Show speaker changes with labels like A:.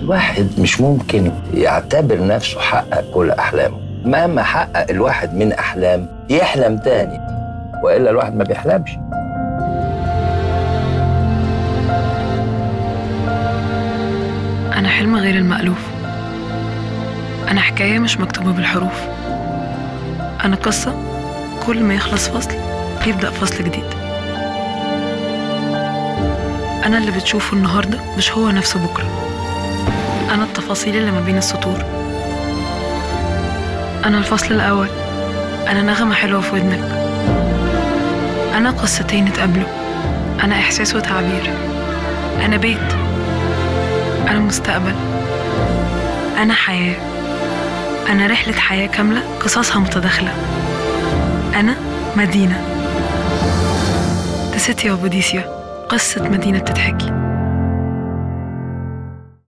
A: الواحد مش ممكن يعتبر نفسه حقق كل أحلامه مهما حقق الواحد من أحلام يحلم تاني وإلا الواحد ما بيحلمش
B: أنا حلم غير المألوف أنا حكاية مش مكتوبة بالحروف أنا قصة كل ما يخلص فصل يبدأ فصل جديد أنا اللي بتشوفه النهاردة مش هو نفسه بكرة أنا التفاصيل اللي ما بين السطور أنا الفصل الأول أنا نغمة حلوة في ودنك أنا قصتين اتقابلوا أنا إحساس وتعبير أنا بيت أنا مستقبل أنا حياة أنا رحلة حياة كاملة قصصها متداخلة أنا مدينة The City of Odysseus قصة مدينة بتتحكي